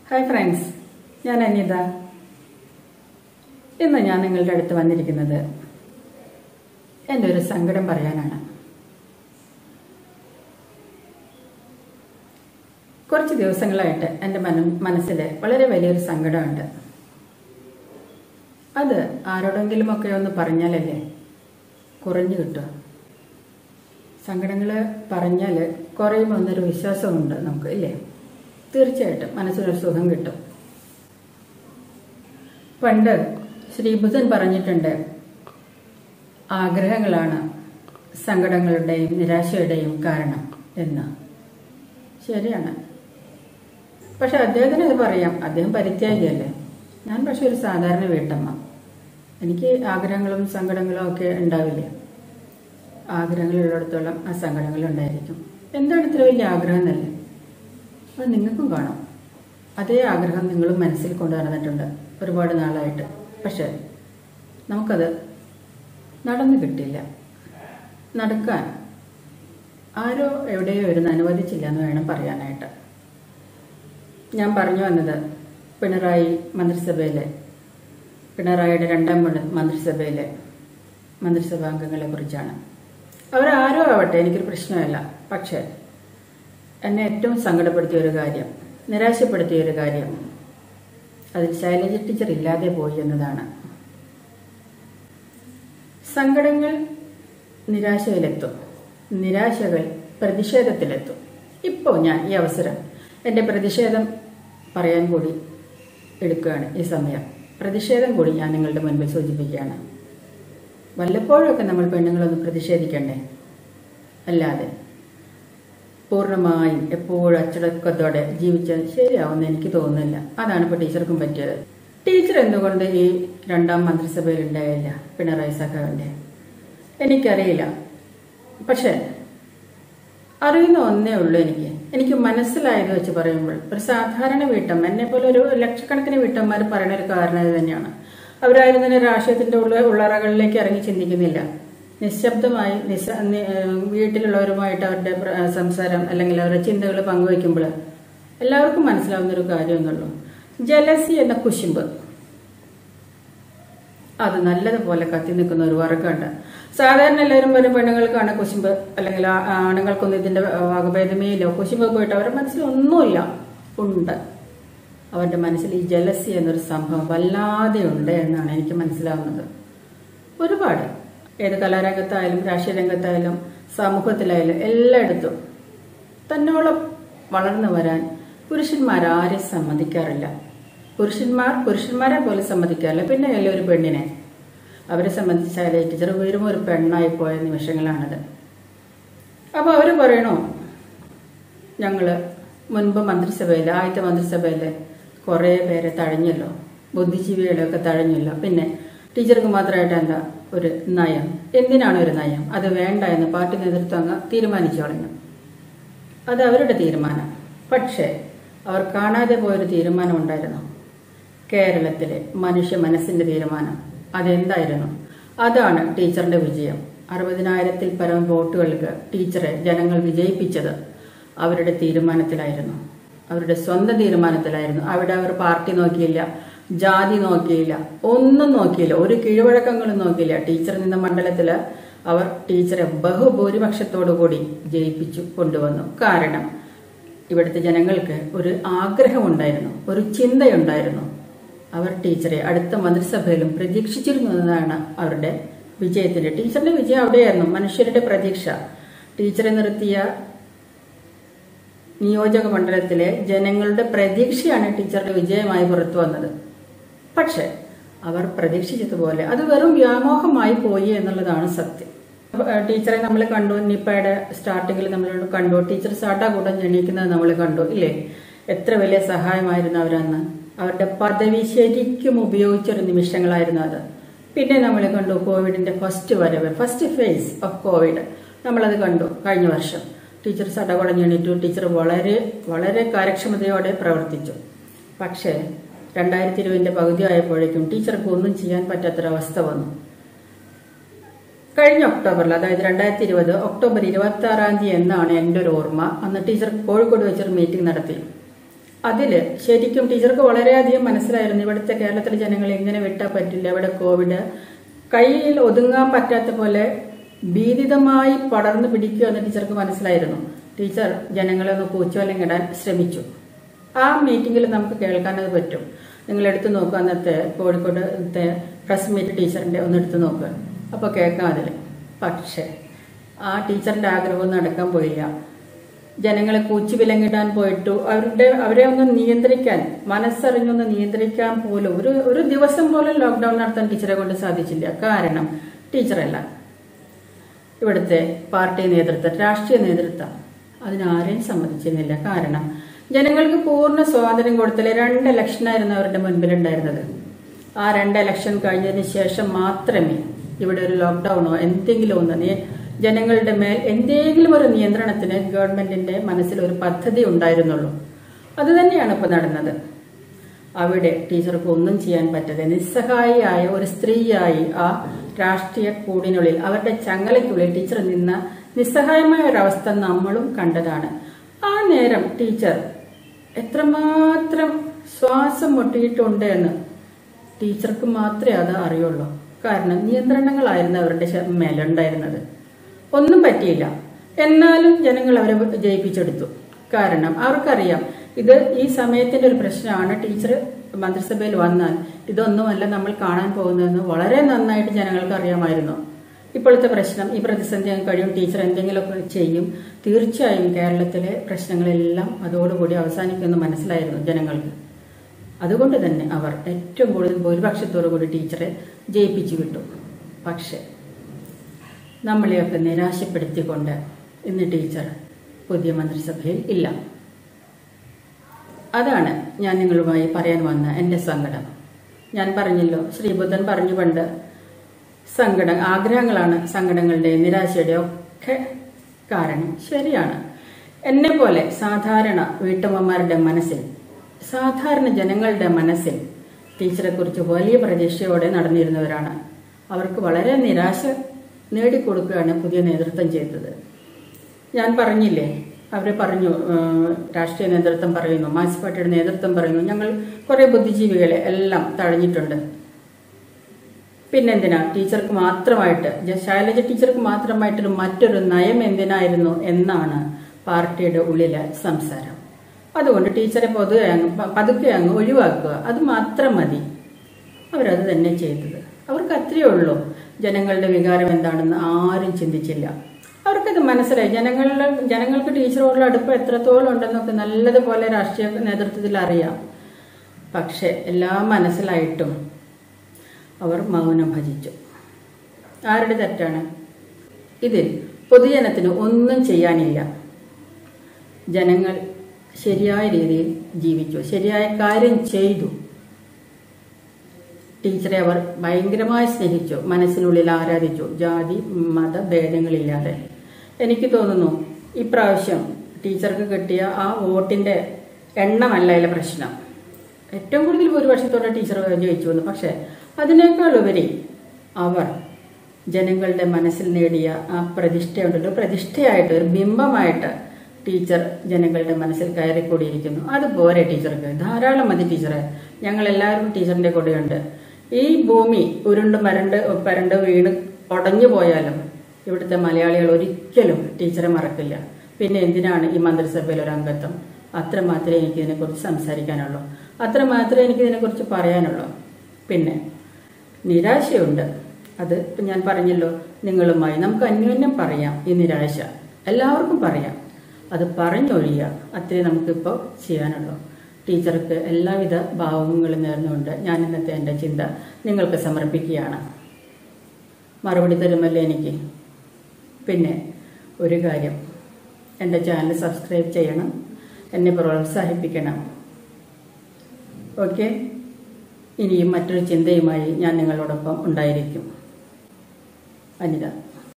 hi friends ഞാൻ അനിത ഇന്ന് ഞാൻ നിങ്ങളുടെ അടുത്ത് വന്നിരിക്കുന്നത് എൻ്റെ ഒരു സങ്കടം പറയാനാണ് കുറച്ച് ദിവസങ്ങളായിട്ട് എൻ്റെ മന മനസ്സിൽ വളരെ വലിയൊരു സങ്കടമുണ്ട് അത് ആരോടെങ്കിലുമൊക്കെ ഒന്ന് പറഞ്ഞാലല്ലേ കുറഞ്ഞു കിട്ടുക സങ്കടങ്ങൾ പറഞ്ഞാൽ കുറയുമെന്നൊരു വിശ്വാസമുണ്ട് നമുക്ക് ഇല്ലേ തീർച്ചയായിട്ടും മനസ്സിനൊരു സുഖം കിട്ടും പണ്ട് ശ്രീബുധൻ പറഞ്ഞിട്ടുണ്ട് ആഗ്രഹങ്ങളാണ് സങ്കടങ്ങളുടെയും നിരാശയുടെയും കാരണം എന്ന് ശരിയാണ് പക്ഷെ അദ്ദേഹത്തിന് അത് പറയാം അദ്ദേഹം പരിത്യാഗിയല്ലേ ഞാൻ പക്ഷെ ഒരു സാധാരണ വീട്ടമ്മ എനിക്ക് ആഗ്രഹങ്ങളും സങ്കടങ്ങളും ഒക്കെ ഉണ്ടാവില്ലേ ആഗ്രഹങ്ങളുള്ളിടത്തോളം ആ സങ്കടങ്ങൾ ഉണ്ടായിരിക്കും എന്താണ് ഇത്ര വലിയ ആഗ്രഹം എന്നല്ലേ അത് നിങ്ങൾക്കും കാണാം അതേ ആഗ്രഹം നിങ്ങളും മനസ്സിൽ കൊണ്ടു നടന്നിട്ടുണ്ട് ഒരുപാട് നാളായിട്ട് പക്ഷെ നമുക്കത് നടന്നു കിട്ടില്ല നടക്കാൻ ആരോ എവിടെയോ ഇരുന്ന് അനുവദിച്ചില്ല എന്ന് വേണം പറയാനായിട്ട് ഞാൻ പറഞ്ഞു വന്നത് പിണറായി മന്ത്രിസഭയിലെ പിണറായിയുടെ രണ്ടാം മന്ത്രി- മന്ത്രിസഭയിലെ മന്ത്രിസഭാംഗങ്ങളെ കുറിച്ചാണ് അവരാരോ ആവട്ടെ എനിക്കൊരു പ്രശ്നമല്ല പക്ഷേ എന്നെ ഏറ്റവും സങ്കടപ്പെടുത്തിയ ഒരു കാര്യം നിരാശപ്പെടുത്തിയ ഒരു കാര്യം അതിൽ ശൈലജ ടീച്ചർ ഇല്ലാതെ പോയി എന്നതാണ് സങ്കടങ്ങൾ നിരാശയിലെത്തും നിരാശകൾ പ്രതിഷേധത്തിലെത്തും ഇപ്പോൾ ഞാൻ ഈ അവസരം എൻ്റെ പ്രതിഷേധം പറയാൻ കൂടി എടുക്കുകയാണ് ഈ സമയം പ്രതിഷേധം കൂടി ഞാൻ നിങ്ങളുടെ മുൻപിൽ സൂചിപ്പിക്കുകയാണ് വല്ലപ്പോഴൊക്കെ നമ്മൾ പെണ്ണുങ്ങളൊന്ന് പ്രതിഷേധിക്കണ്ടേ അല്ലാതെ പൂർണ്ണമായും എപ്പോഴും അച്ചടക്കത്തോടെ ജീവിച്ചാൽ ശരിയാവുമെന്ന് എനിക്ക് തോന്നുന്നില്ല അതാണ് ഇപ്പോൾ ടീച്ചർക്കും പറ്റിയത് ടീച്ചർ എന്തുകൊണ്ട് ഈ രണ്ടാം മന്ത്രിസഭയിൽ ഉണ്ടായില്ല പിണറായി സഖാവിന്റെ എനിക്കറിയില്ല പക്ഷെ അറിയുന്ന ഒന്നേ ഉള്ളൂ എനിക്ക് എനിക്ക് മനസ്സിലായത് വെച്ച് പറയുമ്പോൾ ഒരു സാധാരണ വീട്ടമ്മ എന്നെ പോലെ ഒരു ലക്ഷക്കണക്കിന് വീട്ടമ്മമാർ പറയുന്ന ഒരു കാരണം ഇത് തന്നെയാണ് അവരാരും തന്നെ രാഷ്ട്രീയത്തിന്റെ ഉള്ള ഉള്ളറകളിലേക്ക് ഇറങ്ങി ചിന്തിക്കുന്നില്ല നിശബ്ദമായി നിശ നി- ഏഹ് വീട്ടിലുള്ളവരുമായിട്ട് അവരുടെ പ്ര- സംസാരം അല്ലെങ്കിൽ അവരുടെ ചിന്തകൾ പങ്കുവയ്ക്കുമ്പോൾ എല്ലാവർക്കും മനസ്സിലാവുന്ന ഒരു കാര്യം എന്നുള്ളൂ ജലസി എന്ന കുശുമ്പ് അത് നല്ലതുപോലെ കത്തി നിൽക്കുന്ന ഒരു വർഗ്ഗമുണ്ട് സാധാരണ എല്ലാവരും വരും പെണ്ണുങ്ങൾക്കാണ് കുശുമ്പ് അല്ലെങ്കിൽ ആ- ആണുങ്ങൾക്കൊന്നും ഇതിന്റെ വകഭേദമേ ഇല്ല കുശുമ്പ് പോയിട്ട് അവരുടെ മനസ്സിൽ ഒന്നുമില്ല ഉണ്ട് അവരുടെ മനസ്സിൽ ഈ ജലസി എന്നൊരു സംഭവം വല്ലാതെ ഉണ്ട് എന്നാണ് എനിക്ക് മനസ്സിലാവുന്നത് ഒരുപാട് ഏത് കലാരംഗത്തായാലും രാഷ്ട്രീയ രംഗത്തായാലും സമൂഹത്തിലായാലും എല്ലായിടത്തും തന്നോളം വളർന്നു വരാൻ പുരുഷന്മാർ ആരും സമ്മതിക്കാറില്ല പുരുഷന്മാർ പുരുഷന്മാരെ പോലും സമ്മതിക്കാറില്ല പിന്നെ അല്ലേ ഒരു പെണ്ണിനെ അവരെ സംബന്ധിച്ചാലേ ടീച്ചർ വെറും ഒരു പെണ്ണായി പോയ നിമിഷങ്ങളാണത് അപ്പോൾ അവർ പറയണോ ഞങ്ങള് മുൻപ് മന്ത്രിസഭയിൽ ആദ്യത്തെ മന്ത്രിസഭയിൽ കുറേ പേരെ തഴഞ്ഞല്ലോ ബുദ്ധിജീവികളെയൊക്കെ തഴഞ്ഞല്ലോ പിന്നെ ടീച്ചർക്ക് മാത്രമായിട്ട് എന്താ ഒരു നയം എന്തിനാണ് ഒരു നയം അത് വേണ്ട എന്ന് പാർട്ടി നേതൃത്വം അങ്ങ് തീരുമാനിച്ചു കളഞ്ഞു അത് അവരുടെ തീരുമാനം പക്ഷേ അവർ കാണാതെ പോയൊരു തീരുമാനം ഉണ്ടായിരുന്നു കേരളത്തിലെ മനുഷ്യ മനസ്സിന്റെ തീരുമാനം അതെന്തായിരുന്നു അതാണ് ടീച്ചറിന്റെ വിജയം അറുപതിനായിരത്തിൽ പരം വോട്ടുകൾക്ക് ടീച്ചറെ ജനങ്ങൾ വിജയിപ്പിച്ചത് അവരുടെ തീരുമാനത്തിലായിരുന്നു അവരുടെ സ്വന്തം തീരുമാനത്തിലായിരുന്നു അവിടെ അവർ പാർട്ടി നോക്കിയില്ല ജാതി നോക്കിയില്ല ഒന്നും നോക്കിയില്ല ഒരു കീഴ്വഴക്കങ്ങളും നോക്കിയില്ല ടീച്ചർ നിന്ന മണ്ഡലത്തില് അവർ ടീച്ചറെ ബഹുഭൂരിപക്ഷത്തോടു കൂടി ജയിപ്പിച്ചു കൊണ്ടുവന്നു കാരണം ഇവിടുത്തെ ജനങ്ങൾക്ക് ഒരു ആഗ്രഹമുണ്ടായിരുന്നു ഒരു ചിന്തയുണ്ടായിരുന്നു അവർ ടീച്ചറെ അടുത്ത മന്ത്രിസഭയിലും പ്രതീക്ഷിച്ചിരുന്നു എന്നതാണ് അവരുടെ വിജയത്തിന്റെ ടീച്ചറിന്റെ വിജയം അവിടെയായിരുന്നു മനുഷ്യരുടെ പ്രതീക്ഷ ടീച്ചറെ നിർത്തിയ നിയോജക മണ്ഡലത്തിലെ ജനങ്ങളുടെ പ്രതീക്ഷയാണ് ടീച്ചറുടെ വിജയമായി പുറത്തു വന്നത് പക്ഷെ അവർ പ്രതീക്ഷിച്ചതുപോലെ അത് വെറും വ്യാമോഹമായി പോയി എന്നുള്ളതാണ് സത്യം അപ്പൊ, ഏഹ്, ടീച്ചറെ നമ്മൾ കണ്ടു നിപ്പയുടെ സ്റ്റാർട്ടിങ്ങിൽ നമ്മൾ കണ്ടു ടീച്ചർ സാട്ടാ കൂട്ടം ജനിക്കുന്നത് നമ്മൾ കണ്ടു ഇല്ലേ എത്ര വലിയ സഹായമായിരുന്നു അവരന്ന് അവരുടെ പദവി ശരിക്കും ഉപയോഗിച്ചൊരു നിമിഷങ്ങളായിരുന്നു അത് പിന്നെ നമ്മൾ കണ്ടു കോവിഡിന്റെ ഫസ്റ്റ് വരവ് ഫസ്റ്റ് ഫേസ് ഓഫ് കോവിഡ് നമ്മളത് കണ്ടു കഴിഞ്ഞ വർഷം ടീച്ചർ സടകുടഞ്ഞ് എണീറ്റു ടീച്ചർ വളരെ വളരെ കാര്യക്ഷമതയോടെ പ്രവർത്തിച്ചു പക്ഷേ രണ്ടായിരത്തി ഇരുപതിന്റെ പകുതി ആയപ്പോഴേക്കും ടീച്ചർക്ക് ഒന്നും ചെയ്യാൻ പറ്റാത്തൊരവസ്ഥ വന്നു കഴിഞ്ഞ ഒക്ടോബറിൽ അതായത് രണ്ടായിരത്തി ഇരുപത് ഒക്ടോബർ ഇരുപത്തി ആറാം തീയതി എന്നാണ് എൻ്റെ ഒരു ഓർമ്മ അന്ന് ടീച്ചർ കോഴിക്കോട് വെച്ചൊരു മീറ്റിംഗ് നടത്തി അതിൽ ശരിക്കും ടീച്ചർക്ക് വളരെയധികം മനസ്സിലായിരുന്നു ഇവിടുത്തെ കേരളത്തിലെ ജനങ്ങൾ എങ്ങനെ വിട്ടാൽ പറ്റില്ല ഇവിടെ കോവിഡ് കയ്യിൽ ഒതുങ്ങാൻ പറ്റാത്ത പോലെ ഭീതിതമായി പടർന്നു പിടിക്കുക എന്ന് ടീച്ചർക്ക് മനസ്സിലായിരുന്നു ടീച്ചർ ജനങ്ങളെ ഒന്ന് പൂച്ചോലം ഇടാൻ ശ്രമിച്ചു ആ മീറ്റിംഗിൽ നമുക്ക് കേൾക്കാനത് പറ്റും നിങ്ങൾ എടുത്തു നോക്കുക അന്നത്തെ കോഴിക്കോടത്തെ പ്രസ് മീറ്റ് ടീച്ചറിന്റെ ഒന്ന് എടുത്തു നോക്കുക അപ്പോൾ കേൾക്കാം അതിൽ പക്ഷേ ആ ടീച്ചറിന്റെ ആഗ്രഹം നടക്കാൻ പോയില്ല ജനങ്ങളെ കൂച്ചി വിലങ്ങിടാൻ പോയിട്ടു അവരുടെ അവരെ ഒന്ന് നിയന്ത്രിക്കാൻ മനസ്സറിഞ്ഞൊന്ന് നിയന്ത്രിക്കാൻ പോലും ഒരു ഒരു ദിവസം പോലും ലോക്ക്ഡൌൺ നടത്താൻ ടീച്ചറെ കൊണ്ട് സാധിച്ചില്ല കാരണം ടീച്ചറല്ല ഇവിടുത്തെ പാർട്ടി നേതൃത്വം രാഷ്ട്രീയ നേതൃത്വം അതിനാരെയും സമ്മതിച്ചിരുന്നില്ല കാരണം ജനങ്ങൾക്ക് പൂർണ്ണ സ്വാതന്ത്ര്യം കൊടുത്തില്ല രണ്ട് ഇലക്ഷനായിരുന്നു അവരുടെ മുൻപിലുണ്ടായിരുന്നത് ആ രണ്ട് ഇലക്ഷൻ കഴിഞ്ഞതിന് ശേഷം മാത്രമേ ഇവിടെ ഒരു ലോക്ക്ഡൌണോ എന്തെങ്കിലും ഒന്ന് നേ- ജനങ്ങളുടെ മേൽ എന്തെങ്കിലും ഒരു നിയന്ത്രണത്തിന് ഗവൺമെന്റിന്റെ മനസ്സിൽ ഒരു പദ്ധതി ഉണ്ടായിരുന്നുള്ളൂ അത് തന്നെയാണ് ഇപ്പോൾ നടന്നത് അവിടെ ടീച്ചർക്ക് ഒന്നും ചെയ്യാൻ പറ്റാതെ നിസ്സഹായിയായ ഒരു സ്ത്രീയായി ആ രാഷ്ട്രീയ കൂടിനുള്ളിൽ അവരുടെ ചങ്ങലയ്ക്കുള്ളിൽ ടീച്ചർ നിന്ന നിസ്സഹായമായ ഒരവസ്ഥ നമ്മളും കണ്ടതാണ് ആ നേരം ടീച്ചർ എത്രമാത്രം ശ്വാസം മുട്ടിയിട്ടുണ്ട് എന്ന് ടീച്ചർക്ക് മാത്രമേ അത് അറിയുള്ളൂ കാരണം നിയന്ത്രണങ്ങളായിരുന്നു അവരുടെ ശ- മേലുണ്ടായിരുന്നത് ഒന്നും പറ്റിയില്ല എന്നാലും ജനങ്ങൾ അവരെ ജയിപ്പിച്ചെടുത്തു കാരണം അവർക്കറിയാം ഇത് ഈ സമയത്തിന്റെ ഒരു പ്രശ്നമാണ് ടീച്ചർ മന്ത്രിസഭയിൽ വന്നാൽ ഇതൊന്നുമല്ല നമ്മൾ കാണാൻ പോകുന്നതെന്ന് വളരെ നന്നായിട്ട് ജനങ്ങൾക്ക് അറിയാമായിരുന്നു ഇപ്പോഴത്തെ പ്രശ്നം ഈ പ്രതിസന്ധി അങ്ങ് കഴിയും ടീച്ചർ എന്തെങ്കിലുമൊക്കെ ചെയ്യും തീർച്ചയായും കേരളത്തിലെ പ്രശ്നങ്ങളെല്ലാം അതോടുകൂടി അവസാനിക്കുമെന്ന് മനസ്സിലായിരുന്നു ജനങ്ങൾക്ക് അതുകൊണ്ട് തന്നെ അവർ ഏറ്റവും കൂടുതൽ ഭൂരിപക്ഷത്തോടു കൂടി ടീച്ചറെ ജയിപ്പിച്ചു വിട്ടു പക്ഷേ നമ്മളെയൊക്കെ നിരാശപ്പെടുത്തിക്കൊണ്ട് ഇന്ന് ടീച്ചർ പുതിയ മന്ത്രിസഭയിൽ ഇല്ല അതാണ് ഞാൻ നിങ്ങളുമായി പറയാൻ വന്ന എൻ്റെ സങ്കടം ഞാൻ പറഞ്ഞല്ലോ ശ്രീബുദ്ധൻ പറഞ്ഞു പണ്ട് സങ്കട ആഗ്രഹങ്ങളാണ് സങ്കടങ്ങളുടെ നിരാശയുടെ ഒക്കെ കാരണം ശരിയാണ് എന്നെ പോലെ സാധാരണ വീട്ടമ്മമാരുടെ മനസ്സിൽ സാധാരണ ജനങ്ങളുടെ മനസ്സിൽ ടീച്ചറെ കുറിച്ച് വലിയ പ്രതീക്ഷയോടെ നടന്നിരുന്നവരാണ് അവർക്ക് വളരെ നിരാശ നേടിക്കൊടുക്കുകയാണ് പുതിയ നേതൃത്വം ചെയ്തത് ഞാൻ പറഞ്ഞില്ലേ അവർ പറഞ്ഞു ഏഹ്, രാഷ്ട്രീയ നേതൃത്വം പറയുന്നു മാർക്സ് പാർട്ടിയുടെ നേതൃത്വം പറയുന്നു ഞങ്ങൾ കുറെ ബുദ്ധിജീവികളെ എല്ലാം തഴഞ്ഞിട്ടുണ്ട് പിന്നെന്തിനാ ടീച്ചർക്ക് മാത്രമായിട്ട് ജ- ശൈലജ ടീച്ചർക്ക് മാത്രമായിട്ടൊരു മറ്റൊരു നയം എന്തിനായിരുന്നു എന്നാണ് പാർട്ടിയുടെ ഉള്ളിലെ സംസാരം അതുകൊണ്ട് ടീച്ചറെ പൊതുവെ അങ്ങ് പ- പതുക്കെ അങ്ങ് ഒഴിവാക്കുക അത് മാത്രം മതി അവരത് തന്നെ ചെയ്തത് അവർക്ക് അത്രയേ ഉള്ളൂ ജനങ്ങളുടെ വികാരം എന്താണെന്ന് ആരും ചിന്തിച്ചില്ല അവർക്കത് മനസ്സിലായി ജനങ്ങളുടെ ജനങ്ങൾക്ക് ടീച്ചറോടുള്ള അടുപ്പം എത്രത്തോളം ഉണ്ടെന്നൊക്കെ നല്ലതുപോലെ രാഷ്ട്രീയ നേതൃത്വത്തിൽ അറിയാം പക്ഷെ എല്ലാം മനസ്സിലായിട്ടും അവർ മൗനം ഭജിച്ചു ആരുടെ തെറ്റാണ് ഇതിൽ പൊതുജനത്തിന് ഒന്നും ചെയ്യാനില്ല ജനങ്ങൾ ശരിയായ രീതിയിൽ ജീവിച്ചു ശരിയായ കാര്യം ചെയ്തു ടീച്ചറെ അവർ ഭയങ്കരമായി സ്നേഹിച്ചു മനസ്സിനുള്ളിൽ ആരാധിച്ചു ജാതി മത ഭേദങ്ങളില്ലാതെ എനിക്ക് തോന്നുന്നു ഇപ്രാവശ്യം ടീച്ചർക്ക് കിട്ടിയ ആ വോട്ടിന്റെ എണ്ണമല്ല അതിലെ പ്രശ്നം ഏറ്റവും കൂടുതൽ ഭൂരിപക്ഷത്തോടെ ടീച്ചർ ജയിച്ചു വന്നു പക്ഷെ അതിനേക്കാൾ ഉപരി അവർ ജനങ്ങളുടെ മനസ്സിൽ നേടിയ ആ പ്രതിഷ്ഠയുണ്ടല്ലോ പ്രതിഷ്ഠയായിട്ട് ഒരു ബിംബമായിട്ട് ടീച്ചർ ജനങ്ങളുടെ മനസ്സിൽ കയറിക്കൂടിയിരിക്കുന്നു അതുപോലെ ടീച്ചർക്ക് ധാരാളം മതി ടീച്ചറെ ഞങ്ങൾ എല്ലാവരും ടീച്ചറിന്റെ കൂടെയുണ്ട് ഈ ഭൂമി ഉരുണ്ട് മരണ്ട് പരണ്ട് വീണ് ഉടഞ്ഞു പോയാലും ഇവിടുത്തെ മലയാളികൾ ഒരിക്കലും ടീച്ചറെ മറക്കില്ല പിന്നെ എന്തിനാണ് ഈ മന്ത്രിസഭയിൽ ഒരു അംഗത്വം അത്ര മാത്രമേ എനിക്ക് ഇതിനെക്കുറിച്ച് സംസാരിക്കാനുള്ളൂ അത്ര മാത്രമേ എനിക്ക് ഇതിനെക്കുറിച്ച് പറയാനുള്ളൂ പിന്നെ നിരാശയുണ്ട് അത് ഇപ്പം ഞാൻ പറഞ്ഞല്ലോ നിങ്ങളുമായി നമുക്ക് അന്യോന്യം പറയാം ഈ നിരാശ എല്ലാവർക്കും പറയാം അത് പറഞ്ഞൊഴിയുക അത്രേ നമുക്കിപ്പോൾ ചെയ്യാനുള്ളൂ ടീച്ചർക്ക് എല്ലാവിധ ഭാവങ്ങളും നേർന്നുകൊണ്ട് ഞാൻ ഇന്നത്തെ എൻ്റെ ചിന്ത നിങ്ങൾക്ക് സമർപ്പിക്കുകയാണ് മറുപടി തരുമല്ലോ എനിക്ക് പിന്നെ ഒരു കാര്യം എൻ്റെ ചാനൽ സബ്സ്ക്രൈബ് ചെയ്യണം എന്നെ പ്രോത്സാഹിപ്പിക്കണം ഓക്കെ ഇനിയും മറ്റൊരു ചിന്തയുമായി ഞാൻ നിങ്ങളോടൊപ്പം ഉണ്ടായിരിക്കും അനിത